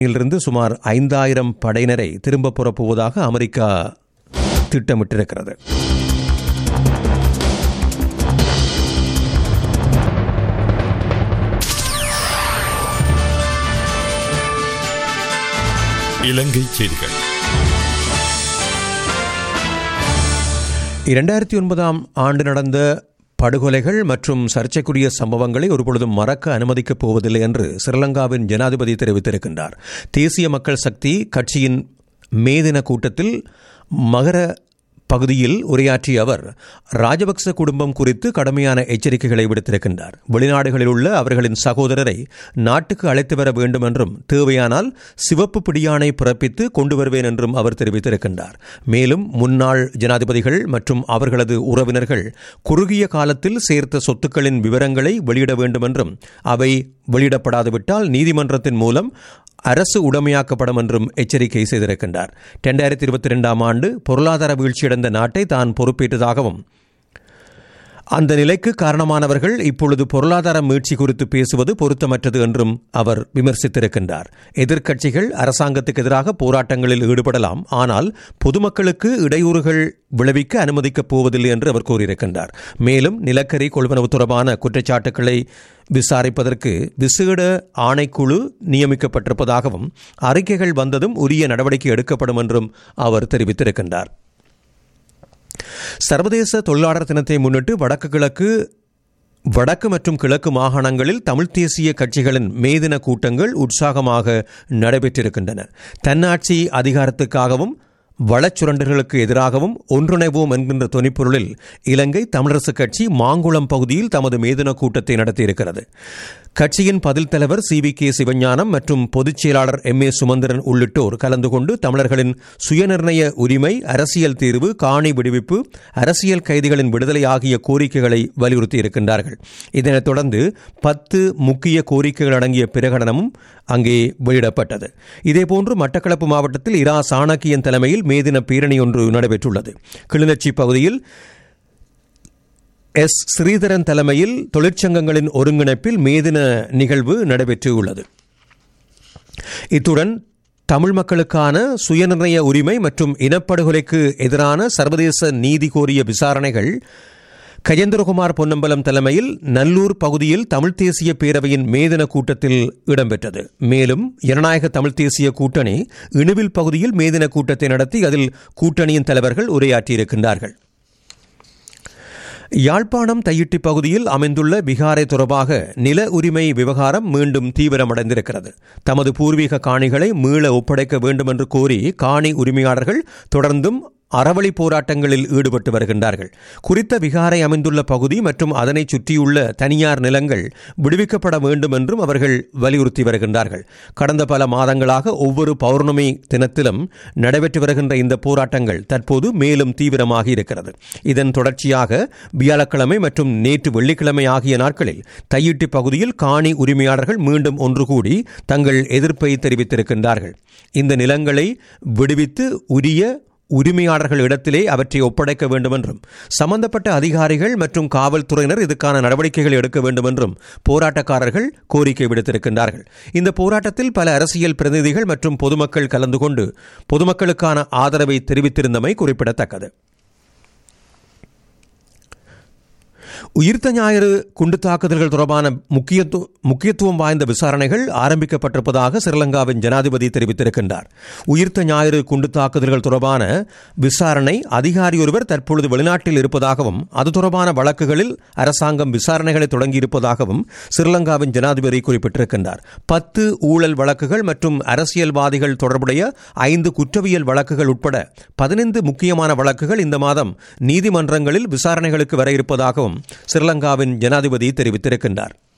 இருந்து சுமார் ஐந்தாயிரம் படையினரை திரும்ப புறப்புவதாக அமெரிக்கா திட்டமிட்டிருக்கிறது இலங்கை செய்திகள் இரண்டாயிரத்தி ஒன்பதாம் ஆண்டு நடந்த படுகொலைகள் மற்றும் சர்ச்சைக்குரிய சம்பவங்களை ஒருபொழுதும் மறக்க அனுமதிக்கப் போவதில்லை என்று ஸ்ரீலங்காவின் ஜனாதிபதி தெரிவித்திருக்கின்றார் தேசிய மக்கள் சக்தி கட்சியின் மேதின கூட்டத்தில் மகர பகுதியில் உரையாற்றிய அவர் ராஜபக்ச குடும்பம் குறித்து கடுமையான எச்சரிக்கைகளை விடுத்திருக்கின்றார் வெளிநாடுகளில் உள்ள அவர்களின் சகோதரரை நாட்டுக்கு அழைத்து வர வேண்டும் என்றும் தேவையானால் சிவப்பு பிடியாணை பிறப்பித்து கொண்டு வருவேன் என்றும் அவர் தெரிவித்திருக்கின்றார் மேலும் முன்னாள் ஜனாதிபதிகள் மற்றும் அவர்களது உறவினர்கள் குறுகிய காலத்தில் சேர்த்த சொத்துக்களின் விவரங்களை வெளியிட வேண்டும் என்றும் அவை வெளியிடப்படாதுவிட்டால் நீதிமன்றத்தின் மூலம் அரசு உடமையாக்கப்படும் என்றும் எச்சரிக்கை செய்திருக்கின்றார் இரண்டாயிரத்தி இருபத்தி ரெண்டாம் ஆண்டு பொருளாதார வீழ்ச்சியடைந்த நாட்டை தான் பொறுப்பேற்றதாகவும் அந்த நிலைக்கு காரணமானவர்கள் இப்பொழுது பொருளாதார மீட்சி குறித்து பேசுவது பொருத்தமற்றது என்றும் அவர் விமர்சித்திருக்கின்றார் எதிர்க்கட்சிகள் அரசாங்கத்துக்கு எதிராக போராட்டங்களில் ஈடுபடலாம் ஆனால் பொதுமக்களுக்கு இடையூறுகள் விளைவிக்க அனுமதிக்கப் போவதில்லை என்று அவர் கூறியிருக்கின்றார் மேலும் நிலக்கரி கொள்வனவு தொடர்பான குற்றச்சாட்டுக்களை விசாரிப்பதற்கு விசேட ஆணைக்குழு நியமிக்கப்பட்டிருப்பதாகவும் அறிக்கைகள் வந்ததும் உரிய நடவடிக்கை எடுக்கப்படும் என்றும் அவர் தெரிவித்திருக்கின்றார் சர்வதேச தொழிலாளர் தினத்தை முன்னிட்டு வடக்கு கிழக்கு வடக்கு மற்றும் கிழக்கு மாகாணங்களில் தமிழ் தேசிய கட்சிகளின் மேதின கூட்டங்கள் உற்சாகமாக நடைபெற்றிருக்கின்றன தன்னாட்சி அதிகாரத்துக்காகவும் வளச்சுரண்டர்களுக்கு எதிராகவும் ஒன்றிணைவோம் என்கின்ற தொனிப்பொருளில் இலங்கை தமிழரசுக் கட்சி மாங்குளம் பகுதியில் தமது மேதின கூட்டத்தை நடத்தியிருக்கிறது கட்சியின் பதில் தலைவர் சி வி கே சிவஞானம் மற்றும் பொதுச் செயலாளர் எம் ஏ சுமந்திரன் உள்ளிட்டோர் கலந்து கொண்டு தமிழர்களின் சுயநிர்ணய உரிமை அரசியல் தீர்வு காணி விடுவிப்பு அரசியல் கைதிகளின் விடுதலை ஆகிய கோரிக்கைகளை வலியுறுத்தியிருக்கின்றார்கள் இதனைத் தொடர்ந்து பத்து முக்கிய கோரிக்கைகள் அடங்கிய பிரகடனமும் அங்கே வெளியிடப்பட்டது இதேபோன்று மட்டக்களப்பு மாவட்டத்தில் இரா சாணக்கியன் தலைமையில் மேதின பேரணி ஒன்று நடைபெற்றுள்ளது கிளிநொச்சி பகுதியில் எஸ் ஸ்ரீதரன் தலைமையில் தொழிற்சங்கங்களின் ஒருங்கிணைப்பில் மேதின நிகழ்வு நடைபெற்றுள்ளது இத்துடன் தமிழ் மக்களுக்கான சுயநிர்ணய உரிமை மற்றும் இனப்படுகொலைக்கு எதிரான சர்வதேச நீதி கோரிய விசாரணைகள் கஜேந்திரகுமார் பொன்னம்பலம் தலைமையில் நல்லூர் பகுதியில் தமிழ் தேசிய பேரவையின் மேதின கூட்டத்தில் இடம்பெற்றது மேலும் ஜனநாயக தமிழ் தேசிய கூட்டணி இணுவில் பகுதியில் மேதின கூட்டத்தை நடத்தி அதில் கூட்டணியின் தலைவர்கள் உரையாற்றியிருக்கின்றார்கள் யாழ்ப்பாணம் தையிட்டி பகுதியில் அமைந்துள்ள விகாரை தொடர்பாக நில உரிமை விவகாரம் மீண்டும் தீவிரமடைந்திருக்கிறது தமது பூர்வீக காணிகளை மீள ஒப்படைக்க வேண்டும் என்று கோரி காணி உரிமையாளர்கள் தொடர்ந்தும் அறவழி போராட்டங்களில் ஈடுபட்டு வருகின்றார்கள் குறித்த விகாரை அமைந்துள்ள பகுதி மற்றும் அதனை சுற்றியுள்ள தனியார் நிலங்கள் விடுவிக்கப்பட வேண்டும் என்றும் அவர்கள் வலியுறுத்தி வருகின்றார்கள் கடந்த பல மாதங்களாக ஒவ்வொரு பௌர்ணமி தினத்திலும் நடைபெற்று வருகின்ற இந்த போராட்டங்கள் தற்போது மேலும் தீவிரமாகி இருக்கிறது இதன் தொடர்ச்சியாக வியாழக்கிழமை மற்றும் நேற்று வெள்ளிக்கிழமை ஆகிய நாட்களில் தையிட்டி பகுதியில் காணி உரிமையாளர்கள் மீண்டும் ஒன்று கூடி தங்கள் எதிர்ப்பை தெரிவித்திருக்கின்றார்கள் இந்த நிலங்களை விடுவித்து உரிய உரிமையாளர்கள் இடத்திலே அவற்றை ஒப்படைக்க வேண்டும் என்றும் சம்பந்தப்பட்ட அதிகாரிகள் மற்றும் காவல்துறையினர் இதுக்கான நடவடிக்கைகள் எடுக்க வேண்டும் என்றும் போராட்டக்காரர்கள் கோரிக்கை விடுத்திருக்கின்றார்கள் இந்த போராட்டத்தில் பல அரசியல் பிரதிநிதிகள் மற்றும் பொதுமக்கள் கலந்து கொண்டு பொதுமக்களுக்கான ஆதரவை தெரிவித்திருந்தமை குறிப்பிடத்தக்கது உயிர்த்த ஞாயிறு குண்டு தாக்குதல்கள் தொடர்பான முக்கியத்துவம் முக்கியத்துவம் வாய்ந்த விசாரணைகள் ஆரம்பிக்கப்பட்டிருப்பதாக ஸ்ரீலங்காவின் ஜனாதிபதி தெரிவித்திருக்கின்றார் உயிர்த்த ஞாயிறு குண்டு தாக்குதல்கள் தொடர்பான விசாரணை அதிகாரி ஒருவர் தற்பொழுது வெளிநாட்டில் இருப்பதாகவும் அது தொடர்பான வழக்குகளில் அரசாங்கம் விசாரணைகளை தொடங்கியிருப்பதாகவும் ஸ்ரீலங்காவின் ஜனாதிபதி குறிப்பிட்டிருக்கின்றார் பத்து ஊழல் வழக்குகள் மற்றும் அரசியல்வாதிகள் தொடர்புடைய ஐந்து குற்றவியல் வழக்குகள் உட்பட பதினைந்து முக்கியமான வழக்குகள் இந்த மாதம் நீதிமன்றங்களில் விசாரணைகளுக்கு வர இருப்பதாகவும் ஸ்ரீலங்காவின் ஜனாதிபதி தெரிவித்திருக்கின்றார்